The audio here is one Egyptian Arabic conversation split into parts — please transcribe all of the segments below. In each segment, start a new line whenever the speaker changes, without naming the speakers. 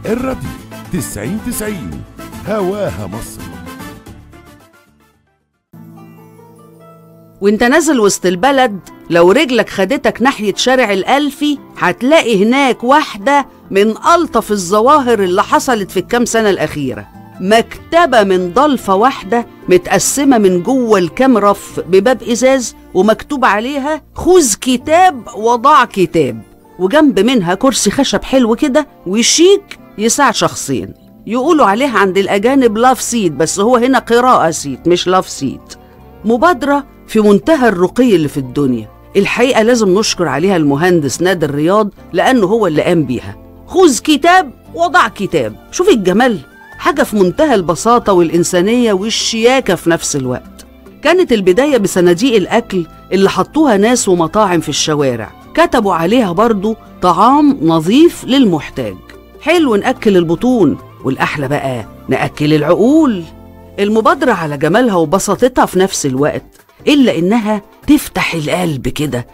الراديو 90 90 هواها مصر
وانت نازل وسط البلد لو رجلك خدتك ناحية شارع الألفي هتلاقي هناك واحدة من ألطف الظواهر اللي حصلت في الكام سنة الأخيرة مكتبة من ضلفة واحدة متقسمة من جوه الكام رف بباب إزاز ومكتوب عليها خذ كتاب وضع كتاب وجنب منها كرسي خشب حلو كده وشيك يساعد شخصين يقولوا عليها عند الأجانب لاف سيت بس هو هنا قراءة سيت مش لاف سيت مبادرة في منتهى الرقي اللي في الدنيا الحقيقة لازم نشكر عليها المهندس نادر رياض لأنه هو اللي قام بيها خذ كتاب وضع كتاب شوف الجمال حاجة في منتهى البساطة والإنسانية والشياكة في نفس الوقت كانت البداية بصناديق الأكل اللي حطوها ناس ومطاعم في الشوارع كتبوا عليها برضو طعام نظيف للمحتاج حلو نأكل البطون والأحلى بقى نأكل العقول المبادرة على جمالها وبساطتها في نفس الوقت إلا إنها تفتح القلب كده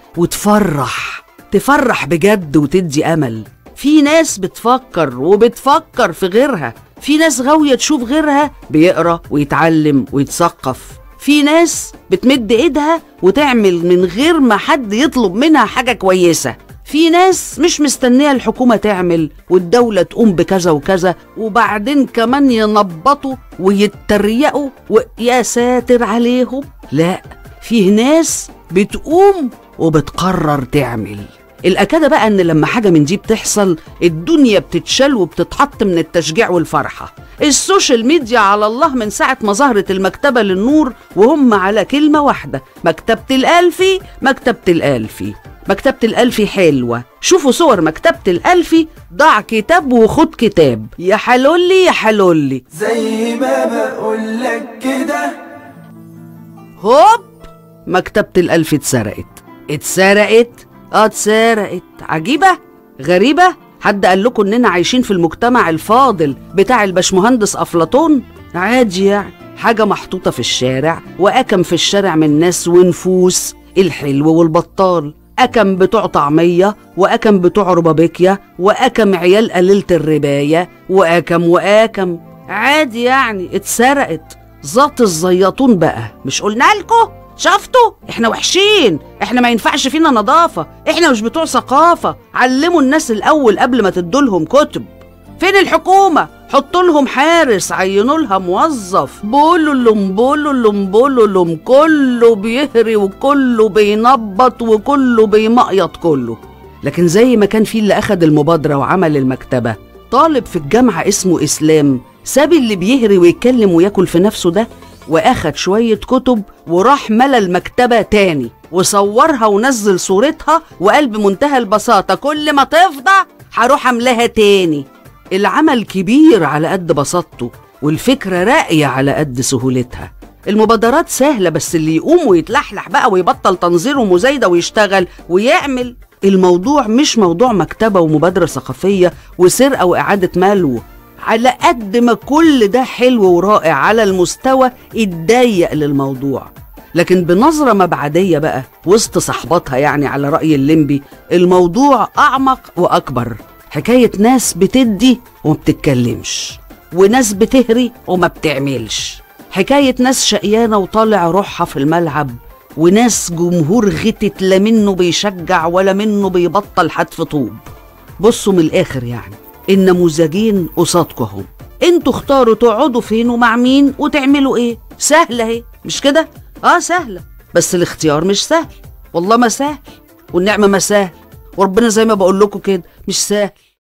وتفرح تفرح بجد وتدي أمل في ناس بتفكر وبتفكر في غيرها في ناس غاوية تشوف غيرها بيقرأ ويتعلم ويتثقف في ناس بتمد ايدها وتعمل من غير ما حد يطلب منها حاجة كويسة في ناس مش مستنية الحكومة تعمل والدولة تقوم بكذا وكذا وبعدين كمان ينبطوا ويتريقوا ويا ساتر عليهم لا فيه ناس بتقوم وبتقرر تعمل الأكادة بقى إن لما حاجة من دي بتحصل الدنيا بتتشال وبتتحط من التشجيع والفرحة السوشيال ميديا على الله من ساعة ما ظهرت المكتبة للنور وهم على كلمة واحدة مكتبة الألفي مكتبة الألفي مكتبة الألفي حلوة شوفوا صور مكتبة الألفي ضع كتاب وخد كتاب يا حلولي يا حلولي
زي ما بقولك كده
هوب مكتبة الألف اتسرقت اتسرقت اه اتسرقت عجيبة غريبة حد قال لكم اننا عايشين في المجتمع الفاضل بتاع الباشمهندس افلاطون عادي يعني حاجة محطوطة في الشارع وأكم في الشارع من ناس ونفوس الحلو والبطال أكم بتوع طعمية وأكم بتوع ربابيكيا وأكم عيال قليلة الرباية وأكم وأكم عادي يعني اتسرقت ذات الزياطون بقى مش قلنا لكم شفتوا احنا وحشين احنا ما ينفعش فينا نظافة احنا مش بتوع ثقافة علموا الناس الاول قبل ما تدولهم كتب فين الحكومة حطوا لهم حارس عينوا لها موظف بولولم بولولم بولولم كله بيهري وكله بينبط وكله بيمقيط كله لكن زي ما كان في اللي أخد المبادرة وعمل المكتبة طالب في الجامعة اسمه إسلام ساب اللي بيهري ويتكلم وياكل في نفسه ده واخد شوية كتب وراح ملا المكتبة تاني وصورها ونزل صورتها وقال بمنتهى البساطة كل ما تفضى هروح املاها تاني العمل كبير على قد بساطته والفكرة راقية على قد سهولتها المبادرات سهلة بس اللي يقوم ويتلحلح بقى ويبطل تنظير ومزايدة ويشتغل ويعمل الموضوع مش موضوع مكتبة ومبادرة ثقافية وسرقة وإعادة ملو على قد ما كل ده حلو ورائع على المستوى الضيق للموضوع لكن بنظرة مبعدية بقى وسط صحباتها يعني على رأي الليمبي الموضوع أعمق وأكبر حكاية ناس بتدي وما بتتكلمش وناس بتهري وما بتعملش حكاية ناس شقيانة وطالع روحها في الملعب وناس جمهور غتت لا منه بيشجع ولا منه بيبطل حتف طوب بصوا من الآخر يعني النموذجين قصادكم اهو انتوا اختاروا تقعدوا فين ومع مين وتعملوا ايه سهله اهي مش كده اه سهله بس الاختيار مش سهل والله ما سهل والنعمه ما سهل وربنا زي ما بقول لكم كده مش سهل